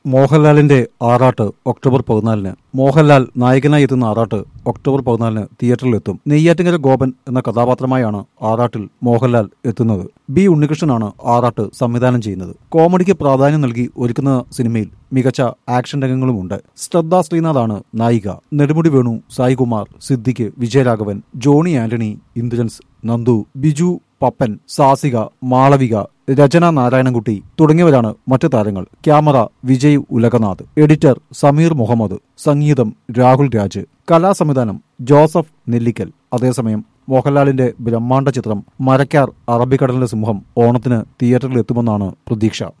മോഹൻലാലിന്റെ ആറാട്ട് ഒക്ടോബർ പതിനാലിന് മോഹൻലാൽ നായകനായി എത്തുന്ന ആറാട്ട് ഒക്ടോബർ പതിനാലിന് തിയേറ്ററിലെത്തും നെയ്യാറ്റിങ്കര ഗോപൻ എന്ന കഥാപാത്രമായാണ് ആറാട്ടിൽ മോഹൻലാൽ എത്തുന്നത് ബി ഉണ്ണികൃഷ്ണനാണ് ആറാട്ട് സംവിധാനം ചെയ്യുന്നത് കോമഡിക്ക് പ്രാധാന്യം നൽകി ഒരുക്കുന്ന സിനിമയിൽ മികച്ച ആക്ഷൻ രംഗങ്ങളുമുണ്ട് ശ്രദ്ധ ശ്രീനാഥാണ് നായിക നെടുമുടി വേണു സായികുമാർ സിദ്ദിഖ് വിജയരാഘവൻ ജോണി ആന്റണി ഇന്ദ്രൻസ് നന്ദു ബിജു പപ്പൻ സാസിക മാളവിക രചന നാരായണൻകുട്ടി തുടങ്ങിയവരാണ് മറ്റു താരങ്ങൾ ക്യാമറ വിജയ് ഉലകനാഥ് എഡിറ്റർ സമീർ മുഹമ്മദ് സംഗീതം രാഹുൽ രാജ് കലാസംവിധാനം ജോസഫ് നെല്ലിക്കൽ അതേസമയം മോഹൻലാലിന്റെ ബ്രഹ്മാണ്ഡ ചിത്രം മരക്കാർ അറബിക്കടലിന്റെ സിംഹം ഓണത്തിന് തിയേറ്ററിൽ എത്തുമെന്നാണ് പ്രതീക്ഷ